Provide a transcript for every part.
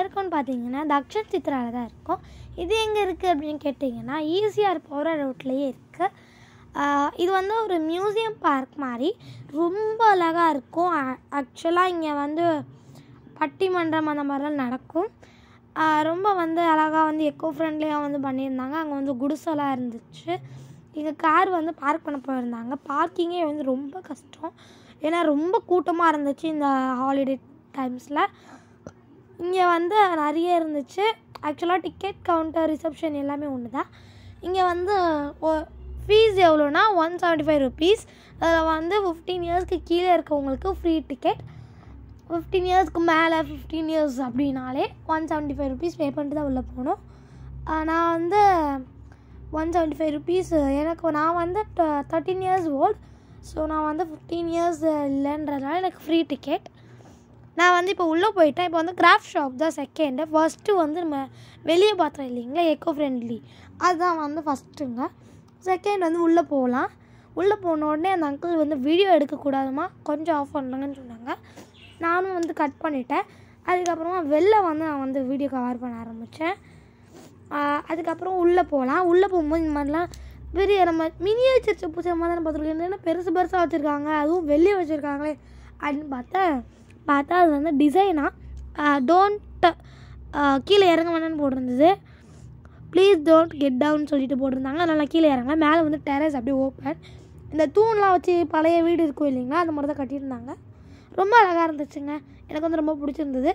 இருக்கும்னு பார்த்தீங்கன்னா தக்ஷன் சித்ராவில் தான் இருக்கும் இது எங்கே இருக்குது அப்படின்னு கேட்டிங்கன்னா ஈஸியாக போகிற ரோட்லேயே இருக்குது இது வந்து ஒரு மியூசியம் பார்க் மாதிரி ரொம்ப அழகாக இருக்கும் ஆக்சுவலாக இங்கே வந்து பட்டிமன்றம் அந்த மாதிரிலாம் நடக்கும் ஆஹ் ரொம்ப வந்து அழகாக வந்து எக்கோ ஃப்ரெண்ட்லியாக வந்து பண்ணியிருந்தாங்க அங்கே வந்து குடிசெல்லாம் இருந்துச்சு இங்கே கார் வந்து பார்க் பண்ண போயிருந்தாங்க பார்க்கிங்கே வந்து ரொம்ப கஷ்டம் ஏன்னா ரொம்ப கூட்டமாக இருந்துச்சு இந்த ஹாலிடே டைம்ஸில் இங்கே வந்து நிறைய இருந்துச்சு ஆக்சுவலாக டிக்கெட் கவுண்டர் ரிசப்ஷன் எல்லாமே ஒன்று தான் இங்கே வந்து ஃபீஸ் எவ்வளோனா ஒன் செவன்ட்டி ஃபைவ் ருபீஸ் அதில் வந்து ஃபிஃப்டீன் இயர்ஸ்க்கு கீழே இருக்கவங்களுக்கு ஃப்ரீ டிக்கெட் ஃபிஃப்டீன் இயர்ஸ்க்கு மேலே ஃபிஃப்டீன் இயர்ஸ் அப்படின்னாலே one seventy five rupees pay பண்ணிட்டு தான் உள்ளே போகணும் ஆஹ் நான் வந்து ஒன் செவன்ட்டி ஃபைவ் ருபீஸ் எனக்கு நான் வந்து தேர்ட்டீன் இயர்ஸ் ஓல்ட் ஸோ நான் வந்து ஃபிஃப்டீன் இயர்ஸ் இல்லைன்றதுனால எனக்கு ஃப்ரீ டிக்கெட் நான் வந்து இப்போ உள்ளே போயிட்டேன் இப்போ வந்து கிராஃப்ட் ஷாப் தான் செகண்டு ஃபஸ்ட்டு வந்து நம்ம வெளியே பார்த்தோம் இல்லைங்களா எக்கோ ஃப்ரெண்ட்லி அதுதான் வந்து ஃபஸ்ட்டுங்க செகண்ட் வந்து உள்ளே போகலாம் உள்ளே போன உடனே அந்த அங்கிள் வந்து வீடியோ எடுக்கக்கூடாதுமா கொஞ்சம் ஆஃப் பண்ணுங்கன்னு சொன்னாங்க நானும் வந்து கட் பண்ணிட்டேன் அதுக்கப்புறமா வெளில வந்து நான் வந்து வீடியோ கவர் பண்ண ஆரம்பித்தேன் அதுக்கப்புறம் உள்ளே போகலாம் உள்ளே போகும்போது இந்த மாதிரிலாம் பெரிய நம்ம மினியேச்சர் செப்பு மாதிரி தானே பார்த்துருக்கேன் என்ன பெருசு பெருசாக வச்சுருக்காங்க அதுவும் வெளியே வச்சுருக்காங்களே அப்படின்னு பார்த்தா பார்த்தா அது வந்து டிசைனாக டோன்ட் கீழே இறங்க வேணாம்னு போட்டிருந்தது ப்ளீஸ் டோன்ட் கெட் டவுன் சொல்லிட்டு போட்டிருந்தாங்க அதனால் நான் கீழே இறங்கல மேலே வந்து டெரஸ் அப்படியே ஓப்பன் இந்த தூண்லாம் வச்சு பழைய வீடு இருக்கும் இல்லைங்களா அந்த மாதிரி தான் கட்டியிருந்தாங்க ரொம்ப அழகாக இருந்துச்சுங்க எனக்கு வந்து ரொம்ப பிடிச்சிருந்தது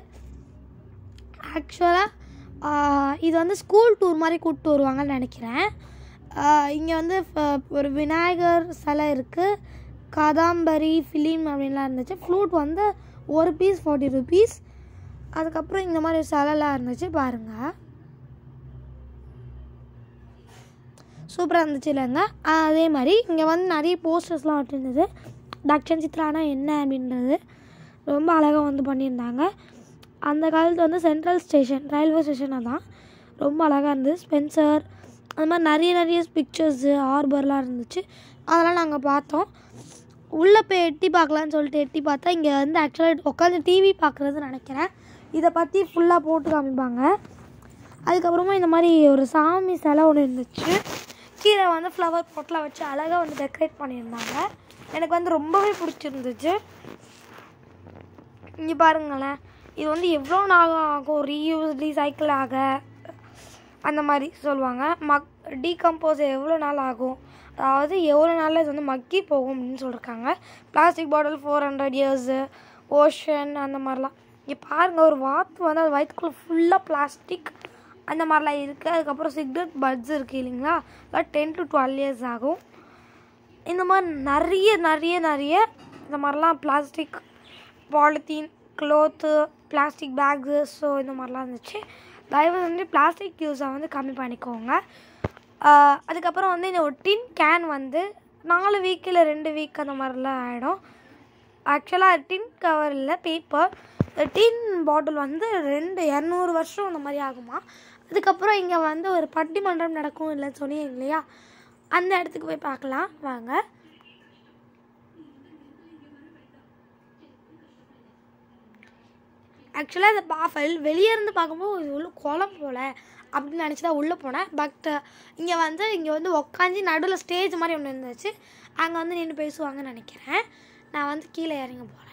ஆக்சுவலாக இது வந்து ஸ்கூல் டூர் மாதிரி கூப்பிட்டு வருவாங்கன்னு நினைக்கிறேன் இங்கே வந்து ஃப- ஒரு விநாயகர் சிலை இருக்குது காதாம்பரி ஃபிலிம் அப்படின்லாம் இருந்துச்சு ஃப்ளூட் வந்து ஒரு பீஸ் ஃபார்ட்டி ருபீஸ் அதுக்கப்புறம் இந்த மாதிரி சிலைலாம் இருந்துச்சு பாருங்கள் சூப்பராக இருந்துச்சு இல்லைங்க அதே மாதிரி இங்கே வந்து நிறைய போஸ்டர்ஸ்லாம் ஒட்டிருந்தது தக்ஷன் சித்ரானா என்ன அப்படின்றது ரொம்ப அழகாக வந்து பண்ணியிருந்தாங்க அந்த காலத்து வந்து சென்ட்ரல் ஸ்டேஷன் ரயில்வே ஸ்டேஷனாக தான் ரொம்ப அழகாக இருந்தது ஸ்பென்சர் அது மாதிரி நிறைய நிறைய பிக்சர்ஸு ஹார்பர்லாம் இருந்துச்சு அதெல்லாம் நாங்கள் பார்த்தோம் உள்ளே போய் எட்டி பார்க்கலான்னு சொல்லிட்டு எட்டி பார்த்தா இங்கே வந்து ஆக்சுவலாக உட்காந்து டிவி பார்க்குறதுன்னு நினைக்கிறேன் இதை பற்றி ஃபுல்லாக போட்டு காமிப்பாங்க அதுக்கப்புறமா இந்த மாதிரி ஒரு சாமி சிலை ஒன்று இருந்துச்சு கீழே வந்து ஃப்ளவர் பொட்டெலாம் வச்சு அழகாக வந்து டெக்கரேட் பண்ணியிருந்தாங்க எனக்கு வந்து ரொம்பவே பிடிச்சிருந்துச்சு இங்கே பாருங்களேன் இது வந்து எவ்வளோ நாள் ஆகும் ரீயூஸ் ரீசைக்கிள் ஆக அந்த மாதிரி சொல்லுவாங்க மக் டீகம்போஸ் எவ்வளோ நாள் ஆகும் அதாவது எவ்வளோ நாளில் இது வந்து மக்கி போகும் அப்படின்னு சொல்லியிருக்காங்க plastic bottle four hundred years ocean அந்த மாதிரிலாம் இங்கே பாருங்கள் ஒரு வாத்து வந்து அது வயிற்றுக்குள்ளே ஃபுல்லாக பிளாஸ்டிக் அந்த மாதிரிலாம் இருக்குது அதுக்கப்புறம் சிகரெட் பட்ஸ் இருக்குது இல்லைங்களா அதெல்லாம் டென் டு டுவெல் இயர்ஸ் ஆகும் இந்த மாதிரி நிறைய நிறைய நிறைய இந்த மாதிரிலாம் plastic polythene cloth plastic bags so இந்த மாதிரிலாம் இருந்துச்சு தயவு செஞ்சு பிளாஸ்டிக் யூஸை வந்து கம்மி பண்ணிக்கோங்க ஆஹ் அதுக்கப்புறம் வந்து இந்த ஒரு டின் கேன் வந்து நாலு வீக் இல்லை ரெண்டு வீக் அந்த மாதிரிலாம் ஆகிடும் ஆக்சுவலாக டின் கவர் இல்லை பேப்பர் டின் பாட்டில் வந்து ரெண்டு இரநூறு வருஷம் அந்த மாதிரி ஆகுமா அதுக்கப்புறம் இங்கே வந்து ஒரு பட்டிமன்றம் நடக்கும் இல்லைன்னு சொன்னீங்க இல்லையா அந்த இடத்துக்கு போய் பார்க்கலாம் வாங்க ஆக்சுவலாக இந்த பாஃபல் வெளியே இருந்து பார்க்கும்போது இது உள்ள குளம் போல அப்படின்னு நினச்சி தான் உள்ளே போனேன் பட் இங்கே வந்து இங்கே வந்து உக்காந்து நடுவில் ஸ்டேஜ் மாதிரி ஒன்று இருந்துச்சு அங்கே வந்து நின்று பேசுவாங்கன்னு நினைக்கிறேன் நான் வந்து கீழே இறங்க போகிறேன்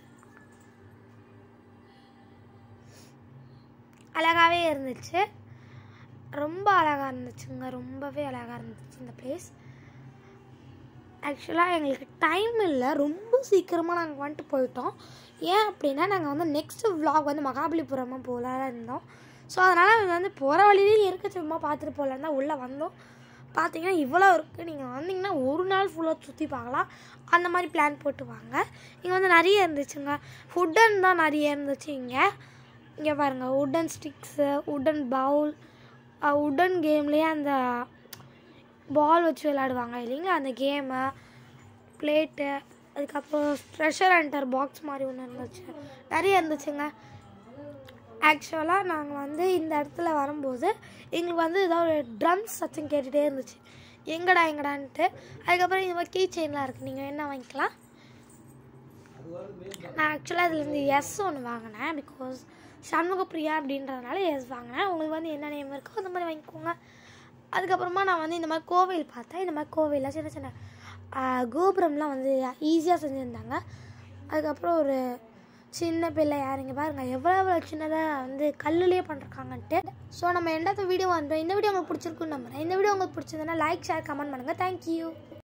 அழகாகவே இருந்துச்சு ரொம்ப அழகாக இருந்துச்சுங்க ரொம்பவே அழகாக இருந்துச்சு இந்த பிளேஸ் ஆக்சுவலாக எங்களுக்கு டைம் இல்லை ரொம்ப சீக்கிரமாக நாங்கள் வந்துட்டு போயிட்டோம் ஏன் அப்படின்னா நாங்கள் வந்து நெக்ஸ்ட் vlog வந்து மகாபலிபுரமாக போகலான்னு இருந்தோம் ஸோ அதனால் வந்து போகிற வழியிலே இருக்க சும்மா பார்த்துட்டு போகலான்னு தான் உள்ளே வந்தோம் பார்த்தீங்கன்னா இவ்வளோ இருக்குது நீங்கள் வந்தீங்கன்னா ஒரு நாள் ஃபுல்லாக சுற்றி பார்க்கலாம் அந்த மாதிரி பிளான் போட்டு வாங்க இங்கே வந்து நிறைய இருந்துச்சுங்க ஃபுட்டன் தான் நிறைய இருந்துச்சு இங்கே இங்கே பாருங்கள் wooden sticks wooden bowl wooden கேம்லேயே அந்த பால் வச்சு விளையாடுவாங்க இல்லைங்களா அந்த கேமு பிளேட்டு அதுக்கப்புறம் ட்ரெஷர் ஹண்டர் பாக்ஸ் மாதிரி ஒன்று இருந்துச்சு நிறைய இருந்துச்சுங்க ஆக்சுவலாக நாங்கள் வந்து இந்த இடத்துல வரும்போது எங்களுக்கு வந்து ஏதாவது ட்ரம்ஸ் சத்தம் கேட்டுகிட்டே இருந்துச்சு எங்கடா எங்கடான்ட்டு அதுக்கப்புறம் இந்த மாதிரி கீ செயின்லாம் இருக்குது நீங்கள் என்ன வாங்கிக்கலாம் நான் ஆக்சுவலாக இதுலேருந்து எஸ் ஒன்று வாங்கினேன் பிகாஸ் சண்முகப்பிரியா அப்படின்றதுனால எஸ் வாங்கினேன் உங்களுக்கு வந்து என்ன நேம் இருக்கோ அந்த மாதிரி வாங்கிக்கோங்க அதுக்கப்புறமா நான் வந்து இந்த மாதிரி கோவில் பார்த்தேன் இந்த மாதிரி கோவிலில் சின்ன சின்ன ஆஹ், கோபுரம்லாம் வந்து ஈஸியாக செஞ்சுருந்தாங்க அதுக்கப்புறம் ஒரு சின்ன பிள்ளை யாருங்க பாருங்க எவ்வளோ எவ்வளோ சின்னதாக வந்து கல்லுலேயே பண்ணிருக்காங்கன்ட்டு ஸோ நம்ம எண்டாவது வீடியோ வந்துடும் இந்த வீடியோ உங்களுக்கு பிடிச்சிருக்குன்னு நம்புறேன் இந்த வீடியோ உங்களுக்கு பிடிச்சிருந்தனா லைக் ஷேர் கமெண்ட் பண்ணுங்கள் தேங்க்யூ